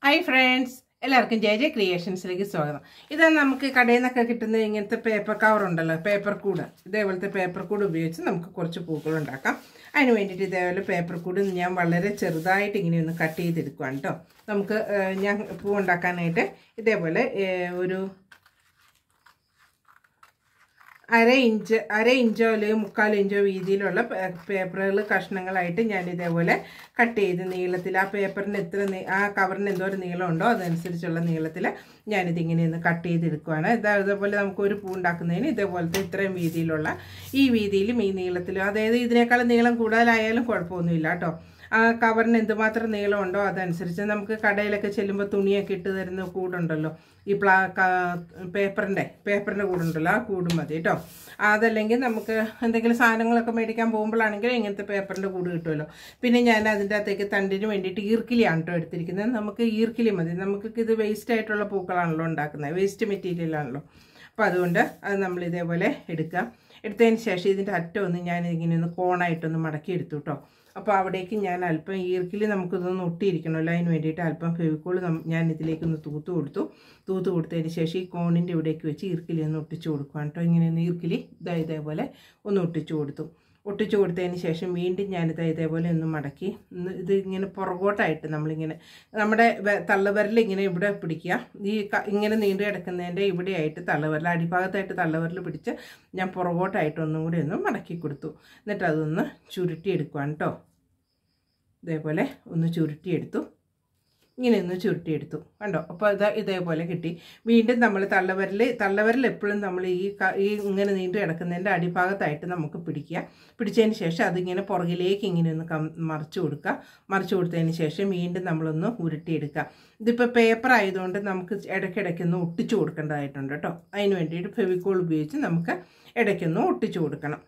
hi friends എല്ലാവർക്കും J J ക്രിയേഷൻസിലേക്ക് സ്വാഗതം ഇത് നമുക്ക് കടയിൽ നിന്നൊക്കെ കിട്ടുന്ന ഇങ്ങനത്തെ പേപ്പർ കവർ ഉണ്ടല്ലോ പേപ്പർ കൂട് ഇതേപോലത്തെ പേപ്പർ കൂട് ഉപയോഗിച്ച് നമുക്ക് കുറച്ച് പൂക്കൾ ഉണ്ടാക്കാം അതിന് വേണ്ടിയിട്ട് ഇതേപോലെ പേപ്പർ കൂട് ഞാൻ വളരെ ചെറുതായിട്ട് ഇങ്ങനെ ഒന്ന് കട്ട് ചെയ്തെടുക്കുവാണ് കേട്ടോ നമുക്ക് ഏഹ്, ഞാൻ പൂ ഉണ്ടാക്കാനായിട്ട് ഇതേപോലെ ഏഹ്, ഒരു അര ഇഞ്ച് അര ഇഞ്ചോ അല്ലെങ്കിൽ മുക്കാൽ ഇഞ്ചോ വീതിയിലുള്ള പേപ്പറുകൾ കഷ്ണങ്ങളായിട്ട് ഞാൻ ഇതേപോലെ കട്ട് ചെയ്ത് നീളത്തിൽ ആ പേപ്പറിന് എത്ര നീ- ആ കവറിന് എന്തോ ഒരു നീളം ഉണ്ടോ അതനുസരിച്ചുള്ള നീളത്തിൽ ഞാനിതിങ്ങനെ ഒന്ന് കട്ട് ചെയ്തെടുക്കുവാണ് ഇതാ ഇതേപോലെ നമുക്ക് ഒരു പൂ ഉണ്ടാക്കുന്നതിന് ഇതേപോലത്തെ ഇത്രയും വീതിയിലുള്ള ഈ വീതിയിലും ഈ നീളത്തിലും അതായത് ഇതിനേക്കാളും നീളം കൂടുതലായാലും കുഴപ്പമൊന്നുമില്ല കേട്ടോ ആ കവറിന് എന്തുമാത്രം നീളമുണ്ടോ അതനുസരിച്ച് നമുക്ക് കടയിലൊക്കെ ചെല്ലുമ്പോൾ തുണിയൊക്കെ ഇട്ട് തരുന്ന കൂടുണ്ടല്ലോ ഈ പ്ലാ പേപ്പറിൻ്റെ പേപ്പറിൻ്റെ കൂടുണ്ടല്ലോ ആ കൂട് മതി കേട്ടോ അതല്ലെങ്കിൽ നമുക്ക് എന്തെങ്കിലും സാധനങ്ങളൊക്കെ മേടിക്കാൻ പോകുമ്പോഴാണെങ്കിൽ ഇങ്ങനത്തെ പേപ്പറിൻ്റെ കൂട് കിട്ടുമല്ലോ പിന്നെ ഞാൻ അതിൻ്റെ അകത്തേക്ക് തണ്ടിന് വേണ്ടിയിട്ട് ഈർക്കിലിയാണ് കേട്ടോ എടുത്തിരിക്കുന്നത് നമുക്ക് ഈർക്കിലി മതി നമുക്ക് ഇത് വേസ്റ്റ് ആയിട്ടുള്ള പൂക്കളാണല്ലോ ഉണ്ടാക്കുന്നത് വേസ്റ്റ് മെറ്റീരിയലാണല്ലോ അപ്പോൾ അതുകൊണ്ട് അത് നമ്മൾ ഇതേപോലെ എടുക്കാം എടുത്തതിന് ശേഷം ഇതിൻ്റെ അറ്റം ഒന്ന് ഞാൻ ഇങ്ങനെ ഒന്ന് കോണായിട്ടൊന്ന് മടക്കി എടുത്തു കേട്ടോ അപ്പോൾ അവിടേക്ക് ഞാൻ അല്പം ഈർക്കിൽ നമുക്കിതൊന്ന് ഒട്ടിയിരിക്കണമല്ലോ അതിന് വേണ്ടിയിട്ട് അല്പം ഫെവിക്കോൾ ഞാൻ ഇതിലേക്കൊന്ന് തൂത്ത് കൊടുത്തു തൂത്ത് കൊടുത്തതിന് ശേഷം ഈ കോണിൻ്റെ ഇവിടേക്ക് വെച്ച് ഈർക്കിലി ഒന്ന് ഒട്ടിച്ചു കൊടുക്കുക കേട്ടോ ഇങ്ങനെ ഒന്ന് ഈർക്കിലി ഇതാ ഇതേപോലെ ഒന്ന് ഒട്ടിച്ചു കൊടുത്തു ഒട്ടിച്ചു കൊടുത്തതിന് ശേഷം വീണ്ടും ഞാനിത് ഇതേപോലെ ഒന്ന് മടക്കി ഒന്ന് ഇത് ഇങ്ങനെ പുറകോട്ടായിട്ട് നമ്മളിങ്ങനെ നമ്മുടെ വെ- തള്ളവിരൽ ഇങ്ങനെ ഇവിടെ പിടിക്കുക ഈ ക- ഇങ്ങനെ നീണ്ടു കിടക്കുന്നതിൻ്റെ ഇവിടെയായിട്ട് തള്ളവിരൽ അടിഭാഗത്തായിട്ട് തള്ളവിരൽ പിടിച്ച് ഞാൻ പുറകോട്ടായിട്ട് ഒന്നും കൂടി ഒന്ന് മടക്കി കൊടുത്തു എന്നിട്ട് അതൊന്ന് ചുരുട്ടിയെടുക്കുവാണ് കേട്ടോ ഇതേപോലെ ഒന്ന് ചുരുട്ടിയെടുത്തു ഇങ്ങനെ ഒന്ന് ചുരുട്ടിയെടുത്തു കണ്ടോ അപ്പോൾ ഇത് ഇതേപോലെ കിട്ടി വീണ്ടും നമ്മൾ തള്ളവിരൽ തള്ളവിരൽ എപ്പോഴും നമ്മൾ ഈ ക- ഈ ഇങ്ങനെ നീണ്ടു കിടക്കുന്നതിൻ്റെ അടിഭാഗത്തായിട്ട് നമുക്ക് പിടിക്കുക പിടിച്ചതിന് ശേഷം അതിങ്ങനെ പുറകിലേക്ക് ഇങ്ങനെ ഒന്ന് കം മറിച്ച് കൊടുക്കുക മറിച്ച് കൊടുത്തതിന് ശേഷം വീണ്ടും നമ്മളൊന്ന് ഉരുട്ടിയെടുക്കുക ഇതിപ്പോൾ പേപ്പർ ആയതുകൊണ്ട് നമുക്ക് ഇടയ്ക്കിടയ്ക്കൊന്ന് ഒട്ടിച്ചു കൊടുക്കേണ്ടതായിട്ടുണ്ട് കേട്ടോ അതിന് വേണ്ടിയിട്ട് ഫെവിക്കോൾ ഉപയോഗിച്ച് നമുക്ക് ഇടയ്ക്കൊന്ന് ഒട്ടിച്ചു കൊടുക്കണം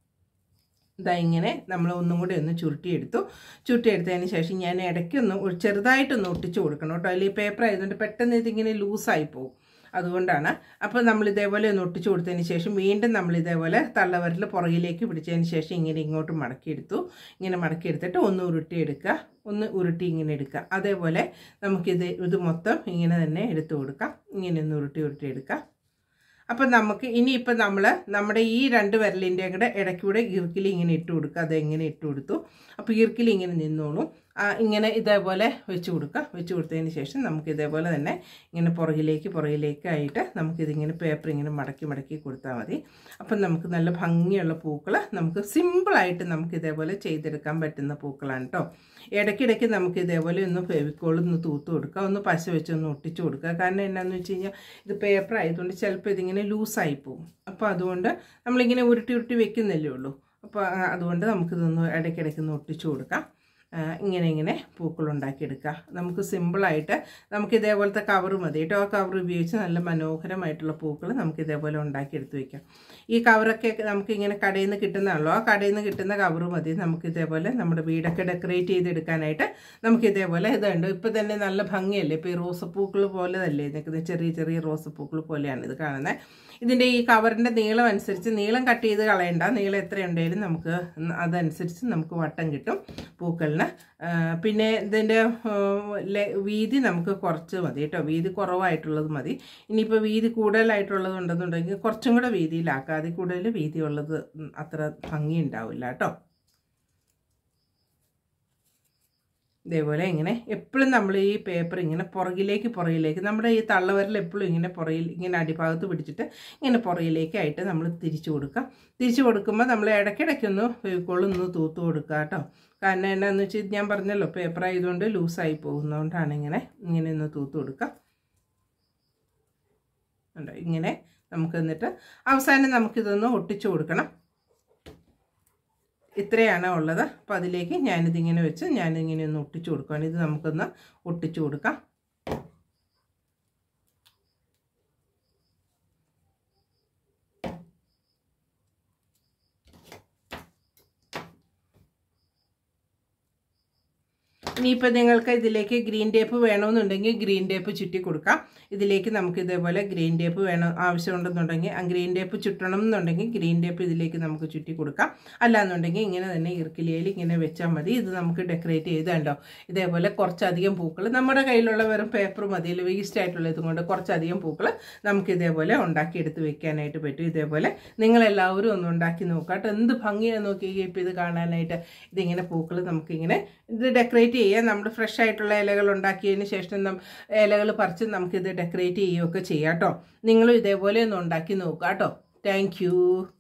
ഇതാ ഇങ്ങനെ നമ്മൾ ഒന്നും കൂടി ഒന്ന് ചുരുട്ടിയെടുത്തു ചുരുട്ടിയെടുത്തതിന് ശേഷം ഞാൻ ഇടയ്ക്കൊന്ന് ഒരു ചെറുതായിട്ടൊന്ന് ഒട്ടിച്ചു കൊടുക്കണം കേട്ടോ അല്ലെങ്കിൽ പേപ്പർ ആയതുകൊണ്ട് പെട്ടെന്ന് ഇതിങ്ങനെ ലൂസായി പോകും അതുകൊണ്ടാണ് അപ്പോൾ നമ്മൾ ഇതേപോലെ ഒന്ന് ഒട്ടിച്ചു കൊടുത്തതിന് ശേഷം വീണ്ടും നമ്മൾ ഇതേപോലെ തള്ളവരൽ പുറകിലേക്ക് പിടിച്ചതിന് ശേഷം ഇങ്ങനെ ഇങ്ങോട്ട് മടക്കിയെടുത്തു ഇങ്ങനെ മടക്കിയെടുത്തിട്ട് ഒന്ന് ഉരുട്ടിയെടുക്കുക ഒന്ന് ഉരുട്ടി ഇങ്ങനെ എടുക്കുക അതേപോലെ നമുക്കിത് ഇത് മൊത്തം ഇങ്ങനെ തന്നെ എടുത്തു കൊടുക്കാം ഇങ്ങനെ ഒന്ന് ഉരുട്ടി ഉരുട്ടി എടുക്കാം അപ്പം നമുക്ക് ഇനിയിപ്പോൾ നമ്മൾ നമ്മുടെ ഈ രണ്ട് വിരലിൻ്റെ കൂടെ ഇടയ്ക്കൂടെ ഈർക്കിലി ഇങ്ങനെ ഇട്ട് കൊടുക്കുക അതെങ്ങനെ ഇട്ട് കൊടുത്തു അപ്പോൾ ഈർക്കിലി ഇങ്ങനെ നിന്നോളും ആ, ഇങ്ങനെ ഇതേപോലെ വെച്ച് കൊടുക്കുക വെച്ച് കൊടുത്തതിന് ശേഷം നമുക്ക് ഇതേപോലെ തന്നെ ഇങ്ങനെ പുറകിലേക്ക് പുറകിലേക്കായിട്ട് നമുക്കിതിങ്ങനെ പേപ്പർ ഇങ്ങനെ മടക്കി മടക്കി കൊടുത്താൽ മതി അപ്പം നമുക്ക് നല്ല ഭംഗിയുള്ള പൂക്കൾ നമുക്ക് സിമ്പിളായിട്ട് നമുക്ക് ഇതേപോലെ ചെയ്തെടുക്കാൻ പറ്റുന്ന പൂക്കളാണ് കേട്ടോ ഇടയ്ക്കിടയ്ക്ക് നമുക്ക് ഇതേപോലെ ഒന്ന് ഫെവിക്കോൾ ഒന്ന് തൂത്ത് കൊടുക്കുക ഒന്ന് പശ വെച്ച് ഒന്ന് ഒട്ടിച്ചു കൊടുക്കുക കാരണം എന്നാന്ന് വെച്ച് കഴിഞ്ഞാൽ ഇത് പേപ്പർ ആയതുകൊണ്ട് ചിലപ്പോൾ ഇതിങ്ങനെ ലൂസായി പോകും അപ്പോൾ അതുകൊണ്ട് നമ്മളിങ്ങനെ ഉരുട്ടി ഉരുട്ടി വെക്കുന്നില്ലേ ഉള്ളൂ അപ്പോൾ ആ, അതുകൊണ്ട് നമുക്കിതൊന്ന് ഇടയ്ക്കിടയ്ക്ക് ഒന്ന് ഒട്ടിച്ചു കൊടുക്കാം ആ, ഇങ്ങനെ ഇങ്ങനെ പൂക്കൾ ഉണ്ടാക്കിയെടുക്കുക നമുക്ക് സിമ്പിളായിട്ട് നമുക്ക് ഇതേപോലത്തെ കവർ മതി കേട്ടോ ആ കവർ ഉപയോഗിച്ച് നല്ല മനോഹരമായിട്ടുള്ള പൂക്കൾ നമുക്ക് ഇതേപോലെ ഉണ്ടാക്കിയെടുത്ത് വയ്ക്കാം ഈ കവറൊക്കെ നമുക്ക് ഇങ്ങനെ കടയിൽ നിന്ന് കിട്ടുന്നതാണല്ലോ ആ കടയിൽ നിന്ന് കിട്ടുന്ന കവർ മതി നമുക്ക് ഇതേപോലെ നമ്മുടെ വീടൊക്കെ ഡെക്കറേറ്റ് ചെയ്തെടുക്കാനായിട്ട് നമുക്ക് ഇതേപോലെ ഇതുണ്ട് ഇപ്പോൾ തന്നെ നല്ല ഭംഗിയല്ലേ ഇപ്പോൾ ഈ റോസപ്പൂക്കൾ പോലെ തന്നെ നിൽക്കുന്നത് ചെറിയ ചെറിയ റോസപ്പൂക്കൾ പോലെയാണ് ഇത് കാണുന്നത് ഇതിൻ്റെ ഈ കവറിൻ്റെ നീളം അനുസരിച്ച് നീളം കട്ട് ചെയ്ത് കളയണ്ട നീളം എത്രയുണ്ടെങ്കിലും നമുക്ക് അതനുസരിച്ച് നമുക്ക് വട്ടം കിട്ടും പൂക്കളിന് ആ, പിന്നെ ഇതിൻ്റെ ആ, ലെ- വീതി നമുക്ക് കുറച്ച് മതി കേട്ടോ വീതി കുറവായിട്ടുള്ളത് മതി ഇനിയിപ്പോൾ വീതി കൂടുതലായിട്ടുള്ളത് ഉണ്ടെന്നുണ്ടെങ്കിൽ കുറച്ചും കൂടെ വീതിയിലാക്കുക അതിൽ കൂടുതൽ വീതിയുള്ളത് ഉം, അത്ര ഭംഗി ഉണ്ടാവില്ല കേട്ടോ ഇതേപോലെ ഇങ്ങനെ എപ്പോഴും നമ്മൾ ഈ പേപ്പർ ഇങ്ങനെ പുറകിലേക്ക് പുറകിലേക്ക് നമ്മുടെ ഈ തള്ളവരൽ എപ്പോഴും ഇങ്ങനെ പുറകിൽ ഇങ്ങനെ അടിഭാഗത്ത് പിടിച്ചിട്ട് ഇങ്ങനെ പുറകിലേക്കായിട്ട് നമ്മൾ തിരിച്ചു കൊടുക്കുക തിരിച്ചു കൊടുക്കുമ്പോൾ നമ്മൾ ഇടയ്ക്കിടയ്ക്കൊന്ന് ഫെവിക്കോളൊന്ന് തൂത്ത് കൊടുക്കുക കേട്ടോ കാരണം എന്നാന്ന് വെച്ചാൽ ഞാൻ പറഞ്ഞല്ലോ പേപ്പർ ആയതുകൊണ്ട് ലൂസായി പോകുന്നതുകൊണ്ടാണ് ഇങ്ങനെ ഇങ്ങനെ ഒന്ന് തൂത്ത് കൊടുക്കുക ഉണ്ടോ ഇങ്ങനെ നമുക്ക് എന്നിട്ട് അവസാനം നമുക്കിതൊന്ന് ഒട്ടിച്ചു കൊടുക്കണം ഇത്രയാണ് ഉള്ളത് അപ്പോൾ അതിലേക്ക് ഞാനിതിങ്ങനെ വെച്ച് ഞാനിങ്ങനെ ഒന്ന് ഒട്ടിച്ചു കൊടുക്കുകയാണ് ഇത് നമുക്കൊന്ന് ഒട്ടിച്ചു കൊടുക്കാം ഇനി ഇനിയിപ്പോൾ നിങ്ങൾക്ക് ഇതിലേക്ക് ഗ്രീൻ ടേപ്പ് വേണമെന്നുണ്ടെങ്കിൽ ഗ്രീൻ ടേപ്പ് ചുറ്റി കൊടുക്കാം ഇതിലേക്ക് നമുക്ക് ഇതേപോലെ ഗ്രീൻ ടേപ്പ് വേണം ആവശ്യമുണ്ടെന്നുണ്ടെങ്കിൽ ആ ഗ്രീൻ ടേപ്പ് ചുറ്റണം എന്നുണ്ടെങ്കിൽ ഗ്രീൻ ടേപ്പ് ഇതിലേക്ക് നമുക്ക് ചുറ്റി കൊടുക്കാം അല്ലാന്നുണ്ടെങ്കിൽ ഇങ്ങനെ തന്നെ ഇറുക്കിലിയയിൽ ഇങ്ങനെ വെച്ചാൽ മതി ഇത് നമുക്ക് ഡെക്കറേറ്റ് ചെയ്ത് കണ്ടോ ഇതേപോലെ കുറച്ചധികം പൂക്കൾ നമ്മുടെ കയ്യിലുള്ള വെറും പേപ്പർ മതിയല്ലോ വേസ്റ്റ് ആയിട്ടുള്ള ഇതും കൊണ്ട് കുറച്ചധികം പൂക്കൾ നമുക്ക് ഇതേപോലെ ഉണ്ടാക്കിയെടുത്ത് വെക്കാനായിട്ട് പറ്റും ഇതേപോലെ നിങ്ങളെല്ലാവരും ഒന്ന് ഉണ്ടാക്കി നോക്കാം കേട്ടോ എന്ത് ഭംഗിയാണ് നോക്കി ഇപ്പോൾ ഇത് കാണാനായിട്ട് ഇതിങ്ങനെ പൂക്കൾ നമുക്കിങ്ങനെ ഇത് ഡെക്കറേറ്റ് ചെയ്യാം നമ്മൾ ഫ്രഷ് ആയിട്ടുള്ള ഇലകൾ ഉണ്ടാക്കിയതിന് ശേഷം നം ഇലകൾ പറിച്ച് നമുക്കിത് ഡെക്കറേറ്റ് ചെയ്യുകയൊക്കെ ചെയ്യാം കേട്ടോ നിങ്ങളും ഇതേപോലെ ഒന്ന് ഉണ്ടാക്കി നോക്കുക കേട്ടോ താങ്ക്